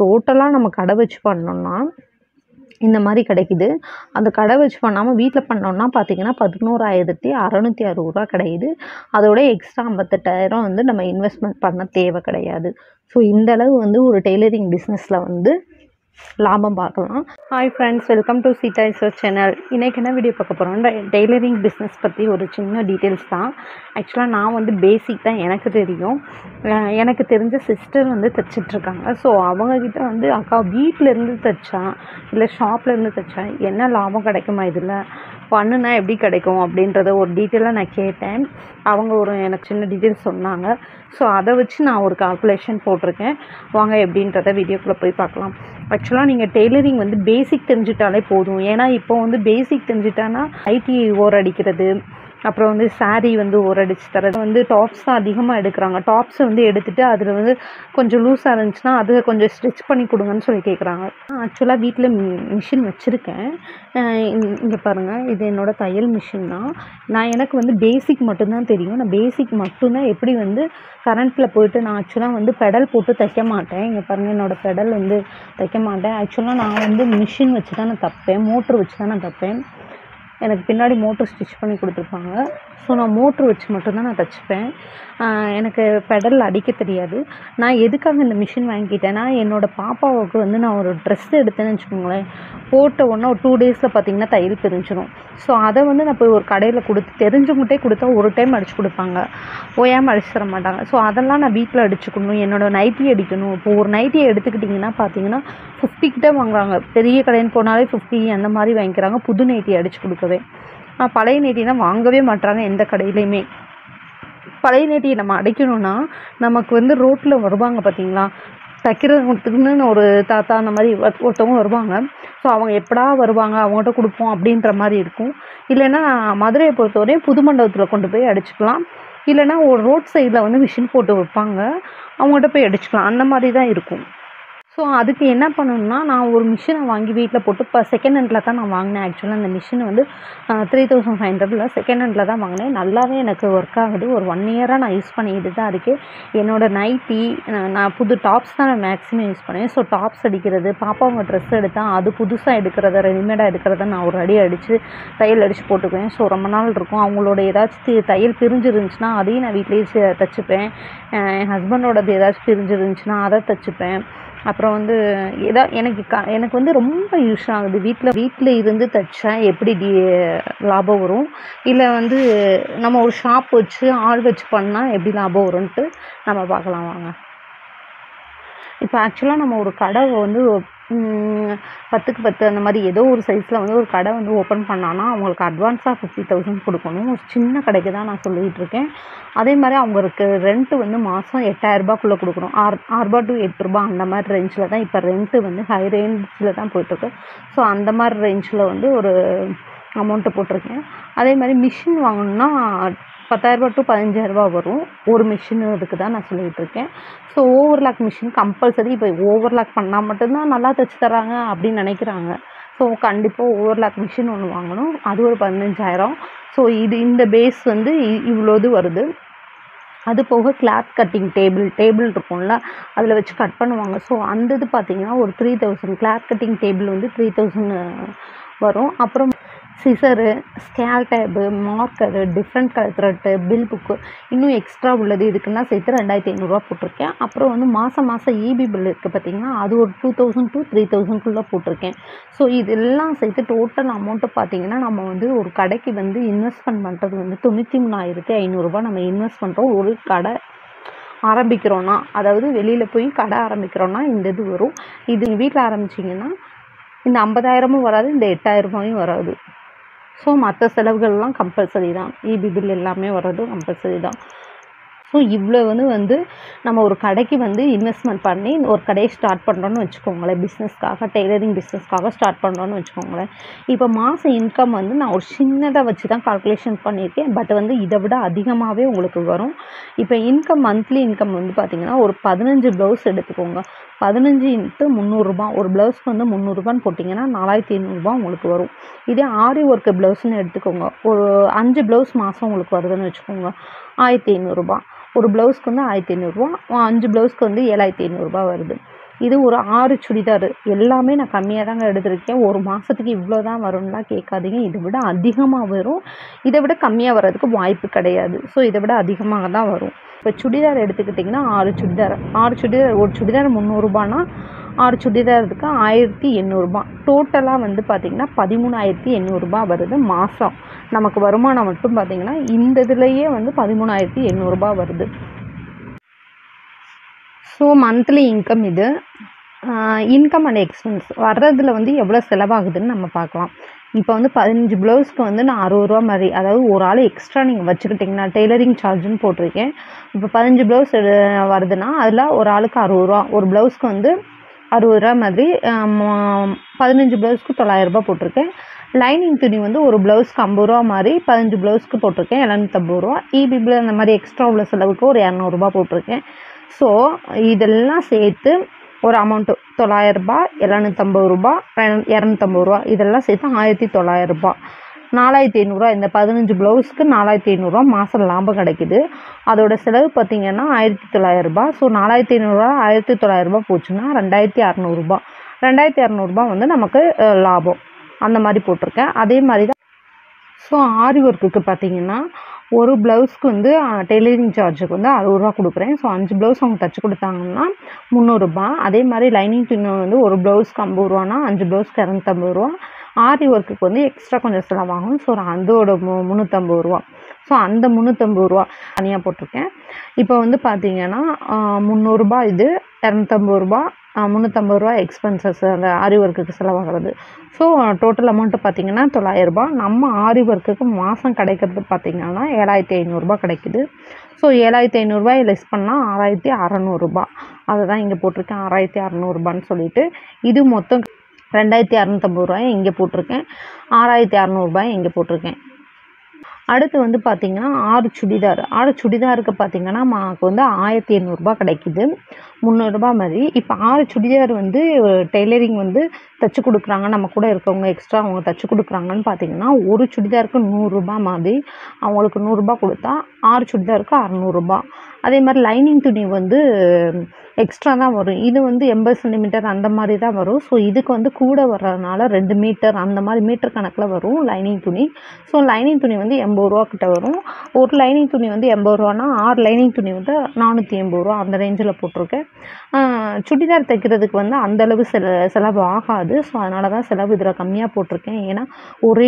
டோட்டலாக நம்ம கடை வச்சு பண்ணோம்னா இந்த மாதிரி கிடைக்குது அந்த கடை வச்சு பண்ணாமல் வீட்டில் பண்ணோம்னா பார்த்தீங்கன்னா பதினோராயிரத்தி அறநூற்றி அறுபது ரூபா கிடைக்குது அதோட எக்ஸ்ட்ரா ஐம்பத்தெட்டாயிரம் வந்து நம்ம இன்வெஸ்ட்மெண்ட் பண்ண தேவை கிடையாது ஸோ இந்த அளவு வந்து ஒரு டெய்லரிங் பிஸ்னஸில் வந்து லாபம் பார்க்கலாம் hi friends welcome to Seetha இசர் சேனல் இன்றைக்கி என்ன வீடியோ பார்க்க போகிறோம்னா டெய்லரிங் பிஸ்னஸ் பற்றி ஒரு சின்ன டீட்டெயில்ஸ் தான் ஆக்சுவலாக நான் வந்து பேசிக் தான் எனக்கு தெரியும் அஹ் எனக்கு தெரிஞ்ச சிஸ்டர் வந்து தைச்சிட்ருக்காங்க ஸோ அவங்கக்கிட்ட வந்து அக்கா வீட்டில் இருந்து தைச்சா இல்லை ஷாப்பில் இருந்து தைச்சா என்ன லாபம் கிடைக்குமா இதில் பண்ணுனா எப்படி கிடைக்கும் அப்படின்றத ஒரு டீட்டெயிலாக நான் கேட்டேன் அவங்க ஒரு எனக்கு சின்ன டீட்டெயில்ஸ் சொன்னாங்க ஸோ அதை வச்சு நான் ஒரு கால்குலேஷன் போட்டிருக்கேன் வாங்க எப்படின்றத வீடியோக்குள்ளே போய் பார்க்கலாம் ஆக்சுவலாக நீங்கள் டெய்லரிங் வந்து பேசிக் தெரிஞ்சுட்டாலே போதும் ஏன்னா இப்போ வந்து பேசிக் தெரிஞ்சுட்டானா ஐடி ஓர் அடிக்கிறது அப்புறம் வந்து saree வந்து ஓரடிச்சு தரது வந்து டாப்ஸ் தான் அதிகமாக எடுக்கிறாங்க டாப்ஸை வந்து எடுத்துகிட்டு அதில் வந்து கொஞ்சம் லூஸாக இருந்துச்சுன்னா அதை கொஞ்சம் ஸ்டிச் பண்ணி கொடுங்கன்னு சொல்லி கேட்குறாங்க ஆக்சுவலாக வீட்டில் மிஷின் வச்சுருக்கேன் இங்கே பாருங்கள் இது என்னோடய தையல் மிஷின் தான் நான் எனக்கு வந்து பேசிக் மட்டும்தான் தெரியும் நான் பேசிக் மட்டும்தான் எப்படி வந்து கரண்ட்டில் போயிட்டு நான் ஆக்சுவலாக வந்து பெடல் போட்டு தைக்க மாட்டேன் இங்கே பாருங்கள் என்னோடய பெடல் வந்து தைக்க மாட்டேன் ஆக்சுவலாக நான் வந்து மிஷின் வச்சு தான் நான் தைப்பேன் மோட்ரு வச்சு தான் நான் தைப்பேன் எனக்கு பின்னாடி மோட்ரு ஸ்டிச் பண்ணி கொடுத்துருப்பாங்க ஸோ நான் மோட்ரு வச்சு மட்டும்தான் நான் தைச்சிப்பேன் ஆஹ் எனக்கு பெடல் அடிக்க தெரியாது நான் எதுக்காக இந்த மிஷின் வாங்கிக்கிட்டேன்னா என்னோடய பாப்பாவுக்கு வந்து நான் ஒரு ட்ரெஸ் எடுத்தேன்னு வச்சுக்கோங்களேன் போட்ட உடனே ஒரு டூ டேஸில் பார்த்தீங்கன்னா தையல் பிரிஞ்சிடும் ஸோ அதை வந்து நான் போய் ஒரு கடையில் கொடுத்து தெரிஞ்சவங்ககிட்டே கொடுத்தா ஒரு டைம் அடிச்சு கொடுப்பாங்க ஓயாமல் அடிச்சு தர மாட்டாங்க ஸோ அதெல்லாம் நான் வீட்டில் அடிச்சுக்கணும் என்னோடய நைட்டி அடிக்கணும் இப்போ ஒரு நைட்டியை எடுத்துக்கிட்டிங்கன்னா பார்த்தீங்கன்னா ஃபிஃப்டி கிட்ட வாங்குறாங்க பெரிய கடைன்னு போனாலே ஃபிஃப்டி அந்த மாதிரி வாங்கிக்கிறாங்க புது நைட்டி அடிச்சு கொடுக்கவே ஆஹ் பழைய நைட்டினா வாங்கவே மாட்டாங்க எந்த கடையிலையுமே பழைய நைட்டியை நம்ம அடைக்கணும்னா நமக்கு வந்து ரோட்டில் வருவாங்க பார்த்தீங்களா தைக்கிறதுக்குன்னு ஒரு தாத்தா அந்த மாதிரி ஒரு- ஒருத்தவங்க வருவாங்க ஸோ அவங்க எப்படா வருவாங்க அவங்ககிட்ட கொடுப்போம் அப்படின்ற மாதிரி இருக்கும் இல்லைன்னா மதுரையை பொறுத்தவரையும் புது மண்டபத்தில் கொண்டு போய் அடிச்சுக்கலாம் இல்லைன்னா ஒரு ரோட் சைடில் வந்து மிஷின் போட்டு வைப்பாங்க அவங்ககிட்ட போய் அடிச்சுக்கலாம் அந்த மாதிரி தான் இருக்கும் ஸோ அதுக்கு என்ன பண்ணணும்னா நான் ஒரு மிஷினை வாங்கி வீட்டில் போட்டு இப்போ செகண்ட் ஹேண்டில் தான் நான் வாங்கினேன் ஆக்சுவலாக அந்த மிஷின் வந்து த்ரீ தௌசண்ட் ஃபைவ் ஹண்ட்ரடில் செகண்ட் ஹேண்டில் தான் வாங்கினேன் நல்லாவே எனக்கு ஒர்க் ஆகுது ஒரு ஒன் இயராக நான் யூஸ் பண்ணிக்கிட்டு தான் இருக்கேன் என்னோட நைட்டி நான் புது டாப்ஸ் தான் நான் மேக்ஸிமம் யூஸ் பண்ணுவேன் ஸோ டாப்ஸ் அடிக்கிறது பாப்பாவுங்க ட்ரெஸ் எடுத்தால் அது புதுசாக எடுக்கிறத ரெடிமேடாக எடுக்கிறத நான் ஒரு அடி அடித்து தையல் அடித்து போட்டுக்குவேன் ஸோ ரொம்ப நாள் இருக்கும் அவங்களோட ஏதாச்சும் தையல் பிரிஞ்சு இருந்துச்சுன்னா அதையும் நான் வீட்லேயே செ- தைச்சிப்பேன் அஹ் என் ஹஸ்பண்டோடது ஏதாச்சும் பிரிஞ்சு இருந்துச்சுன்னா அதை தைச்சிப்பேன் அப்புறம் வந்து எதா எனக்கு க எனக்கு வந்து ரொம்ப யூஸ் ஆகுது வீட்டில் வீட்டில் இருந்து தைச்சா எப்படி டி லாபம் வரும் இல்லை வந்து நம்ம ஒரு ஷாப் வச்சு ஆள் வச்சு பண்ணால் எப்படி லாபம் வரும்ன்ட்டு நம்ம பார்க்கலாம் வாங்க இப்போ ஆக்சுவலாக நம்ம ஒரு கடை வந்து ம், பத்துக்கு பத்து அந்த மாதிரி ஏதோ ஒரு சைஸில் வந்து ஒரு கடை வந்து ஓப்பன் பண்ணான்னா அவங்களுக்கு அட்வான்ஸாக ஃபிஃப்டி தௌசண்ட் கொடுக்கணும் ஒரு சின்ன கடைக்கு தான் நான் சொல்லிகிட்டு இருக்கேன் அதே மாதிரி அவங்களுக்கு ரெண்ட்டு வந்து மாதம் எட்டாயிரரூபாக்குள்ளே கொடுக்கணும் ஆறு ஆறுரூபா டு எட்டு ரூபா அந்த மாதிரி ரேஞ்சில் தான் இப்போ ரெண்ட்டு வந்து ஹை ரேஞ்சில் தான் போயிட்டுருக்கு ஸோ அந்த மாதிரி ரேஞ்சில் வந்து ஒரு அமௌண்ட்டு போட்டிருக்கேன் அதே மாதிரி மிஷின் வாங்கணும்னா பத்தாயிரரூபா டு பதினஞ்சாயிரரூபா வரும் ஒரு மிஷின் இதுக்கு தான் நான் சொல்லிகிட்டு இருக்கேன் ஸோ ஓவர்லாக் மிஷின் கம்பல்சரி இப்போ ஓவர்லாக் பண்ணால் மட்டும்தான் நல்லா தைச்சு தராங்க அப்படின்னு நினைக்கிறாங்க ஸோ கண்டிப்பாக ஓவர்லாக் மிஷின் ஒன்று வாங்கணும் அது ஒரு பதினஞ்சாயிரம் ஸோ இது இந்த பேஸ் வந்து இ- இவ்வளோது வருது அது போக கிளாத் கட்டிங் டேபிள் டேபிள் இருக்கும்ல அதில் வச்சு கட் பண்ணுவாங்க ஸோ அந்த இது பார்த்தீங்கன்னா ஒரு three thousand cloth cutting table வந்து த்ரீ தௌசண்ட் வரும் அப்புறம் scissor scale tape marker different colour thread bill book இன்னும் எக்ஸ்ட்ரா உள்ளது இதுக்குன்னா சேர்த்து ரெண்டாயிரத்தி ஐநூறுரூவா போட்டிருக்கேன் அப்புறம் வந்து மாதம் மாதம் இபி பில் இருக்குது பார்த்தீங்கன்னா அது ஒரு டூ தௌசண்ட் டு த்ரீ தௌசண்ட்குள்ளே போட்டிருக்கேன் ஸோ இதெல்லாம் சேர்த்து டோட்டல் அமௌண்ட்டு பார்த்தீங்கன்னா நம்ம வந்து ஒரு கடைக்கு வந்து இன்வெஸ்ட்மெண்ட் பண்ணுறது வந்து தொண்ணூற்றி மூணாயிரத்தி ஐநூறுரூபா நம்ம இன்வெஸ்ட் பண்ணுறோம் ஒரு கடை ஆரம்பிக்கிறோன்னா அதாவது வெளியில் போய் கடை ஆரம்பிக்கிறோன்னா இந்த இது வரும் இது வீட்டில் ஆரம்பிச்சிங்கன்னா இந்த ஐம்பதாயிரமும் வராது இந்த எட்டாயிரமாயும் வராது ஸோ மற்ற செலவுகள்லாம் கம்பல்சரி தான் இபி பில் எல்லாமே வர்றது கம்பல்சரி தான் ஸோ இவ்வளோ வந்து வந்து நம்ம ஒரு கடைக்கு வந்து இன்வெஸ்ட்மெண்ட் பண்ணி ஒரு கடையை ஸ்டார்ட் பண்ணுறோன்னு வச்சுக்கோங்களேன் பிஸ்னஸ்க்காக டெய்லரிங் பிஸ்னஸ்க்காக ஸ்டார்ட் பண்ணுறோன்னு வச்சுக்கோங்களேன் இப்போ மாதம் இன்கம் வந்து நான் ஒரு சின்னதாக வச்சு தான் கால்குலேஷன் பண்ணியிருக்கேன் பட் வந்து இதை விட அதிகமாகவே உங்களுக்கு வரும் இப்போ இன்கம் மந்த்லி இன்கம் வந்து பார்த்திங்கன்னா ஒரு பதினஞ்சு ப்ளவுஸ் எடுத்துக்கோங்க பதினஞ்சு இன்ட்டு முந்நூறுரூபா ஒரு ப்ளவுஸ்க்கு வந்து முந்நூறுரூபான்னு போட்டிங்கன்னா நாலாயிரத்தி ஐநூறுரூபா உங்களுக்கு வரும் இதே ஆரி ஒர்க்கு ப்ளவுஸ்னு எடுத்துக்கோங்க ஒரு அஞ்சு ப்ளவுஸ் மாதம் உங்களுக்கு வருதுன்னு வச்சுக்கோங்க ஆயிரத்தி ஐநூறுரூபா ஒரு ப்ளவுஸ்க்கு வந்து ஆயிரத்தி ஐநூறுரூவா அஞ்சு ப்ளவுஸ்க்கு வந்து ஏழாயிரத்தி ஐநூறுரூபா வருது இது ஒரு ஆறு சுடிதார் எல்லாமே நான் கம்மியாக தாங்க எடுத்திருக்கேன் ஒரு மாதத்துக்கு இவ்வளோ தான் வரும்லாம் கேட்காதீங்க இதை விட அதிகமாக வரும் இதை விட கம்மியாக வர்றதுக்கு வாய்ப்பு கிடையாது ஸோ இதை விட அதிகமாக தான் வரும் இப்போ சுடிதார் எடுத்துக்கிட்டிங்கன்னா ஆறு சுடிதார் ஆறு சுடிதார் ஒரு சுடிதார் முந்நூறுரூபானா ஆறு சுடிதாரத்துக்கு ஆயிரத்தி எண்ணூறுபா டோட்டலாக வந்து பார்த்திங்கன்னா பதிமூணாயிரத்தி எண்ணூறுபா வருது மாதம் நமக்கு வருமானம் மட்டும் பார்த்திங்கன்னா இந்த இதுலேயே வந்து பதிமூணாயிரத்தி எண்ணூறுபா வருது ஸோ மந்த்லி இன்கம் இது இன்கம் அண்ட் எக்ஸ்பென்ஸ் வர்றதுல வந்து எவ்வளோ செலவாகுதுன்னு நம்ம பார்க்கலாம் இப்போ வந்து பதினஞ்சு ப்ளவுஸ்க்கு வந்து நான் அறுபது ரூபா மாதிரி அதாவது ஒரு ஆள் எக்ஸ்ட்ரா நீங்கள் வச்சுக்கிட்டிங்கன்னா டெய்லரிங் சார்ஜுன்னு போட்டிருக்கேன் இப்போ பதினஞ்சு ப்ளவுஸ் வருதுன்னா அதில் ஒரு ஆளுக்கு அறுபது ரூபா ஒரு ப்ளவுஸ்க்கு வந்து அறுபது ரூபா மாதிரி ஆம், பதினஞ்சு ப்ளவுஸ்க்கு தொள்ளாயிரரூபா போட்டிருக்கேன் லைனிங் துணி வந்து ஒரு ப்ளவுஸ்க்கு ஐம்பது ரூபா மாதிரி பதினஞ்சு ப்ளவுஸ்க்கு போட்டிருக்கேன் எழுநூத்தம்பது ரூபா இபி பில் அந்த மாதிரி எக்ஸ்ட்ரா உள்ள செலவுக்கு ஒரு இரநூறுபா போட்டிருக்கேன் ஸோ இதெல்லாம் சேர்த்து ஒரு அமௌண்ட்டு தொள்ளாயிரரூபா எழுநூத்தம்பது ரூபா ரெ- இரநூத்தம்பது ரூபா இதெல்லாம் சேர்த்து ஆயிரத்தி தொள்ளாயிரரூபா நாலாயிரத்தி ஐநூறுரூவா இந்த பதினஞ்சு ப்ளவுஸ்க்கு நாலாயிரத்தி ஐநூறுரூவா மாதம் லாபம் கிடைக்குது அதோட செலவு பார்த்தீங்கன்னா ஆயிரத்தி தொள்ளாயிரரூபா ஸோ நாலாயிரத்தி ஐநூறுரூவா ஆயிரத்தி தொள்ளாயிரரூபா போச்சுன்னா ரெண்டாயிரத்தி அறநூறுபா ரெண்டாயிரத்தி அறநூறுபா வந்து நமக்கு அஹ், லாபம் அந்த மாதிரி போட்டிருக்கேன் அதே மாதிரி தான் ஸோ ஆரி ஒர்க்குக்கு பார்த்தீங்கன்னா ஒரு ப்ளவுஸ்க்கு வந்து டெய்லரிங் சார்ஜுக்கு வந்து அறுபது ரூபா கொடுக்குறேன் ஸோ அஞ்சு ப்ளவுஸ் அவங்க தச்சு கொடுத்தாங்கன்னா முந்நூறுரூபா அதே மாதிரி லைனிங் துணி வந்து ஒரு ப்ளவுஸ்க்கு ஐம்பது ரூபானா அஞ்சு ப்ளவுஸ்க்கு இரநூத்தம்பது ரூபா ஆரி ஒர்க்குக்கு வந்து எக்ஸ்ட்ரா கொஞ்சம் செலவாகும் ஸோ அதோட மு முந்நூற்றம்பது ரூபா ஸோ அந்த முந்நூற்றம்பது ரூபா தனியாக போட்டிருக்கேன் இப்போ வந்து பார்த்தீங்கன்னா முந்நூறுரூபா இது இரநூத்தம்பது ரூபா முந்நூற்றம்பது ரூபா எக்ஸ்பென்சஸ் அந்த ஆரி ஒர்க்குக்கு செலவாகிறது ஸோ டோட்டல் அமௌண்ட்டு பார்த்தீங்கன்னா தொள்ளாயிரரூபா நம்ம ஆரி ஒர்க்குக்கு மாதம் கிடைக்கிறது பார்த்தீங்கன்னா ஏழாயிரத்தி ஐநூறுரூபா கிடைக்குது ஸோ ஏழாயிரத்தி ஐநூறுரூபாய் லெஸ் பண்ணால் ஆறாயிரத்தி அறநூறுபா அதை தான் இங்கே போட்டிருக்கேன் ஆறாயிரத்தி அறநூறுபான்னு சொல்லிட்டு இது மொத்தம் ரெண்டாயிரத்தி அறநூற்றம்பது ரூபாயை இங்கே போட்டிருக்கேன் ஆறாயிரத்தி அறநூறுபாயை இங்கே போட்டிருக்கேன் அடுத்து வந்து பார்த்திங்கன்னா ஆறு சுடிதார் ஆறு சுடிதாருக்கு பார்த்திங்கன்னா நமக்கு வந்து ஆயிரத்தி எண்ணூறுபா கிடைக்குது முந்நூறுரூபா மாதிரி இப்போ ஆறு சுடிதார் வந்து டெய்லரிங் வந்து தைச்சு கொடுக்குறாங்க நம்ம கூட இருக்கவங்க எக்ஸ்ட்ரா அவங்க தைச்சு கொடுக்குறாங்கன்னு பார்த்தீங்கன்னா ஒரு சுடிதாருக்கு நூறுரூபா மாதிரி அவங்களுக்கு நூறுரூபா கொடுத்தா ஆறு சுடிதாருக்கு அறநூறுபா அதே மாதிரி லைனிங் துணி வந்து எக்ஸ்ட்ரா தான் வரும் இது வந்து எண்பது சென்டிமீட்டர் அந்த மாதிரி தான் வரும் ஸோ இதுக்கு வந்து கூட வர்றதுனால ரெண்டு மீட்டர் அந்த மாதிரி மீட்டர் கணக்கில் வரும் லைனிங் துணி ஸோ லைனிங் துணி வந்து எண்பது ரூபா கிட்ட வரும் ஒரு லைனிங் துணி வந்து எண்பது ரூபானா ஆறு லைனிங் துணி வந்து நானூற்றி எண்பது ரூபா அந்த ரேஞ்சில் போட்டிருக்கேன் ஆஹ் சுடிதார் தைக்கிறதுக்கு வந்து அந்தளவு செல செலவு ஆகாது ஸோ அதனால தான் செலவு இதில் கம்மியாக போட்டிருக்கேன் ஏன்னா ஒரே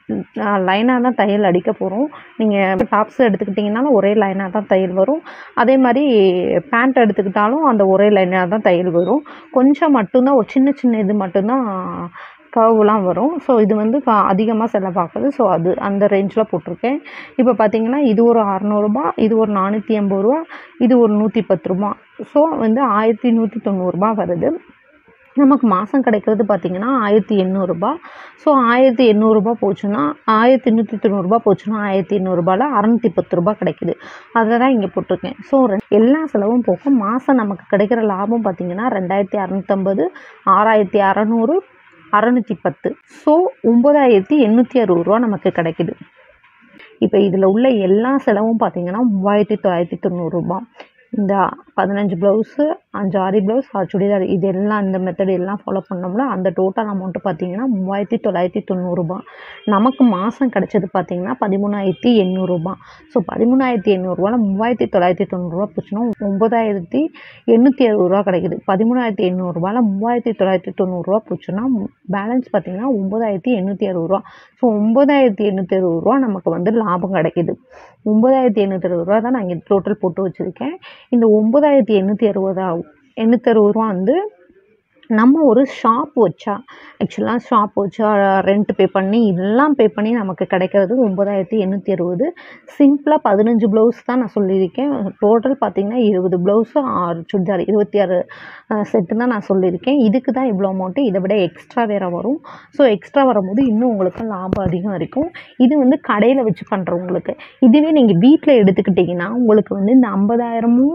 லைனாக தான் தையல் அடிக்க போகிறோம் நீங்கள் டாப்ஸ் எடுத்துக்கிட்டிங்கனாலும் ஒரே லைனாக தான் தையல் வரும் அதே மாதிரி பேண்ட் எடுத்துக்கிட்டாலும் அந்த ஒரே லைனாக தான் தையல் வரும் கொஞ்சம் மட்டும்தான் ஒரு சின்ன சின்ன இது மட்டும்தான் கர்வ்லாம் வரும் ஸோ இது வந்து அதிகமாக செலவாகுது ஸோ அது அந்த ரேஞ்சில் போட்டிருக்கேன் இப்போ பார்த்தீங்கன்னா இது ஒரு அறநூறுபா இது ஒரு நானூற்றி எண்பது ரூபா இது ஒரு நூற்றி பத்து ரூபா ஸோ வந்து ஆயிரத்தி நூற்றி தொண்ணூறுரூபா வருது நமக்கு மாதம் கிடைக்கிறது பார்த்திங்கன்னா ஆயிரத்தி எண்ணூறுபா ஸோ ஆயிரத்தி எண்ணூறுபா போச்சுன்னா ஆயிரத்தி நூற்றி தொண்ணூறுபா போச்சுன்னா ஆயிரத்தி எண்ணூறுபாவில் அறநூற்றி பத்து ரூபா கிடைக்குது அதை தான் இங்கே போட்டிருக்கேன் ஸோ எல்லா செலவும் போக மாதம் நமக்கு கிடைக்கிற லாபம் பார்த்திங்கன்னா ரெண்டாயிரத்தி அறநூற்றம்பது ஆறாயிரத்தி அறநூறு அறநூற்றி பத்து ஸோ ஒம்பதாயிரத்தி எண்ணூற்றி அறுபது ரூபா நமக்கு கிடைக்குது இப்போ இதில் உள்ள எல்லா செலவும் பார்த்தீங்கன்னா மூவாயிரத்தி தொள்ளாயிரத்தி தொண்ணூறுரூபா இந்த பதினஞ்சு ப்ளவுஸு அஞ்சு ஆரி ப்ளவுஸ் ஆறு சுடிதார் இது எல்லாம் இந்த மெத்தட் எல்லாம் ஃபாலோ பண்ணோம்னா அந்த டோட்டல் அமௌண்ட்டு பார்த்தீங்கன்னா மூவாயிரத்தி தொள்ளாயிரத்தி தொண்ணூறுரூபா நமக்கு மாதம் கிடைச்சது பார்த்தீங்கன்னா பதிமூணாயிரத்தி எண்ணூறுரூபா ஸோ பதிமூணாயிரத்தி எண்ணூறுரூவாவில் மூவாயிரத்தி தொள்ளாயிரத்தி தொண்ணூறுரூவா போச்சுன்னா ஒம்பதாயிரத்தி எண்ணூற்றி அறுபது ரூபா கிடைக்குது பதிமூணாயிரத்தி எண்ணூறுரூவாவில் மூவாயிரத்தி தொள்ளாயிரத்தி தொண்ணூறுரூவா போச்சுன்னா பேலன்ஸ் பார்த்தீங்கன்னா ஒம்பதாயிரத்தி எண்ணூற்றி அறுபது ரூபா ஸோ ஒம்பதாயிரத்தி எண்ணூற்றி அறுபது ரூபா நமக்கு வந்து லாபம் கிடைக்குது ஒம்பதாயிரத்தி எண்ணூற்றி அறுபது ரூபா தான் நான் இங்கே டோட்டல் போட்டு வச்சுருக்கேன் இந்த ஒம்பதாயிரத்தி எண்ணூற்றி அறுபதா எண்ணூற்றி அறுபது ரூபா வந்து நம்ம ஒரு ஷாப் வச்சா ஆக்சுவலாக ஷாப் வச்சா ரெண்ட் பே பண்ணி இதெல்லாம் பே பண்ணி நமக்கு கிடைக்கிறது ஒம்பதாயிரத்தி எண்ணூற்றி அறுபது சிம்பிளாக பதினஞ்சு ப்ளவுஸ் தான் நான் சொல்லியிருக்கேன் டோட்டல் பார்த்தீங்கன்னா இருபது ப்ளவுஸு ஆறு சுடிதார் இருபத்தி ஆறு செட்டு தான் நான் சொல்லியிருக்கேன் இதுக்கு தான் இவ்வளோ அமௌண்ட்டு இதை விட எக்ஸ்ட்ரா வேறு வரும் ஸோ எக்ஸ்ட்ரா வரும்போது இன்னும் உங்களுக்கு லாபம் அதிகம் இருக்கும் இது வந்து கடையில் வச்சு பண்ணுறவங்களுக்கு இதுவே நீங்கள் வீட்டில் எடுத்துக்கிட்டிங்கன்னா உங்களுக்கு வந்து இந்த ஐம்பதாயிரமும்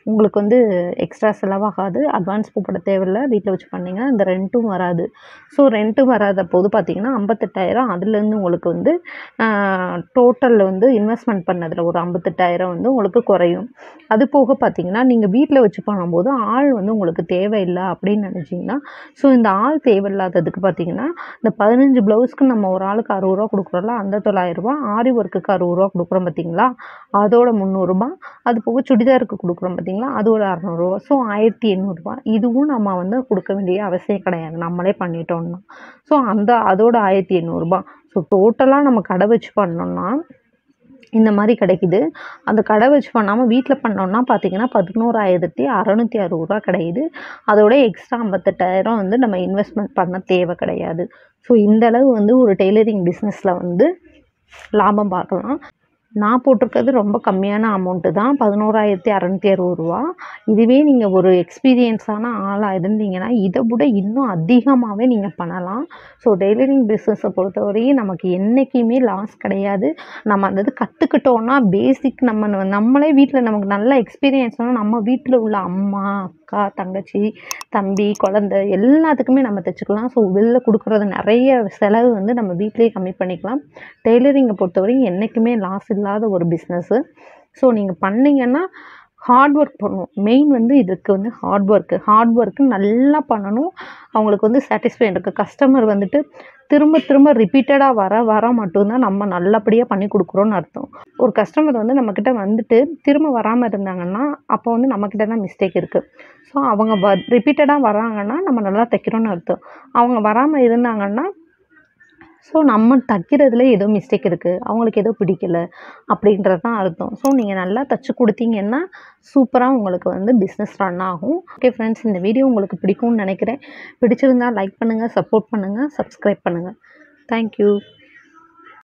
உங்களுக்கு வந்து எக்ஸ்ட்ரா செலவாகாது அட்வான்ஸ் போட தேவையில்ல வீட்டில் வச்சு பண்ணிங்கன்னா இந்த ரெண்ட்டும் வராது ஸோ ரெண்ட்டும் வராத போது பார்த்தீங்கன்னா ஐம்பத்தெட்டாயிரம் அதுலேருந்து உங்களுக்கு வந்து டோட்டலில் வந்து இன்வெஸ்ட்மெண்ட் பண்ணதில் ஒரு ஐம்பத்தெட்டாயிரம் வந்து உங்களுக்கு குறையும் அது போக பார்த்தீங்கன்னா நீங்கள் வீட்டில் வச்சு பண்ணும்போது ஆள் வந்து உங்களுக்கு தேவையில்லை அப்படின்னு நினச்சிங்கன்னா ஸோ இந்த ஆள் தேவையில்லாததுக்கு பார்த்தீங்கன்னா இந்த பதினஞ்சு ப்ளவுஸ்க்கு நம்ம ஒரு ஆளுக்கு அறுபது ரூபா கொடுக்குறோம்ல அந்த தொள்ளாயிரரூபா ஆரி ஒர்க்குக்கு அறுபது ரூபா கொடுக்குறோம் பார்த்தீங்களா அதோட முந்நூறுரூபா அது போக சுடிதாருக்கு கொடுக்குறோம் பார்த்தீங்களா அது ஒரு அறநூறுவா ஸோ ஆயிரத்தி எண்ணூறுபா இதுவும் நம்ம வந்து கொடுக்க வேண்டிய அவசியம் கிடையாது நம்மளே பண்ணிட்டோம்னா ஸோ அந்த அதோட ஆயிரத்தி எண்ணூறுபா ஸோ டோட்டலாக நம்ம கடை வச்சு பண்ணோம்னா இந்த மாதிரி கிடைக்குது அந்த கடை வச்சு பண்ணாமல் வீட்டில் பண்ணோம்னா பார்த்தீங்கன்னா பதினோராயிரத்தி அறநூற்றி அறுபது ரூபா கிடைக்குது அதோட எக்ஸ்ட்ரா ஐம்பத்தெட்டாயிரம் வந்து நம்ம இன்வெஸ்ட்மெண்ட் பண்ண தேவை கிடையாது ஸோ இந்த அளவு வந்து ஒரு டெய்லரிங் பிஸ்னஸில் வந்து லாபம் பார்க்கலாம் நான் போட்டிருக்கிறது ரொம்ப கம்மியான அமௌண்ட்டு தான் பதினோராயிரத்தி அறநூற்றி அறுபது ரூபா இதுவே நீங்கள் ஒரு எக்ஸ்பீரியன்ஸான ஆளாக இருந்தீங்கன்னா இதை விட இன்னும் அதிகமாகவே நீங்கள் பண்ணலாம் ஸோ டெய்லரிங் பிஸ்னஸை பொறுத்தவரையும் நமக்கு என்றைக்குமே லாஸ் கிடையாது நம்ம அந்த இது கற்றுக்கிட்டோன்னா பேசிக் நம்ம நம்மளே வீட்டில் நமக்கு நல்ல எக்ஸ்பீரியன்ஸ்னால் நம்ம வீட்டில் உள்ள அம்மா அக்கா தங்கச்சி தம்பி குழந்த எல்லாத்துக்குமே நம்ம தைச்சிக்கலாம் ஸோ வெளில கொடுக்குறது நிறைய செலவு வந்து நம்ம வீட்டிலேயே கம்மி பண்ணிக்கலாம் டெய்லரிங்கை பொறுத்தவரையும் என்றைக்குமே லாஸ் இல்லாத ஒரு பிஸ்னஸ்ஸு ஸோ நீங்கள் பண்ணிங்கன்னா ஹார்ட் ஒர்க் பண்ணணும் மெயின் வந்து இதுக்கு வந்து ஹார்ட் ஒர்க்கு ஹார்ட் ஒர்க்கு நல்லா பண்ணணும் அவங்களுக்கு வந்து சாட்டிஸ்ஃபை இருக்குது கஸ்டமர் வந்துட்டு திரும்ப திரும்ப ரிப்பீட்டடாக வர வர மட்டும்தான் நம்ம நல்லபடியாக பண்ணி கொடுக்குறோன்னு அர்த்தம் ஒரு கஸ்டமர் வந்து நம்மக்கிட்ட வந்துட்டு திரும்ப வராமல் இருந்தாங்கன்னா அப்போ வந்து நம்மக்கிட்ட தான் மிஸ்டேக் இருக்குது ஸோ அவங்க வ ரிப்பீட்டடாக வராங்கன்னா நம்ம நல்லா தைக்கிறோன்னு அர்த்தம் அவங்க வராமல் இருந்தாங்கன்னா ஸோ நம்ம தைக்கிறதுல ஏதோ மிஸ்டேக் இருக்குது அவங்களுக்கு ஏதோ பிடிக்கல அப்படின்றது தான் அர்த்தம் ஸோ நீங்கள் நல்லா தைச்சி கொடுத்தீங்கன்னா சூப்பராக உங்களுக்கு வந்து பிஸ்னஸ் ரன் ஆகும் ஓகே ஃப்ரெண்ட்ஸ் இந்த வீடியோ உங்களுக்கு பிடிக்கும்னு நினைக்கிறேன் பிடிச்சிருந்தா லைக் பண்ணுங்கள் சப்போர்ட் பண்ணுங்கள் சப்ஸ்கிரைப் பண்ணுங்கள் தேங்க்யூ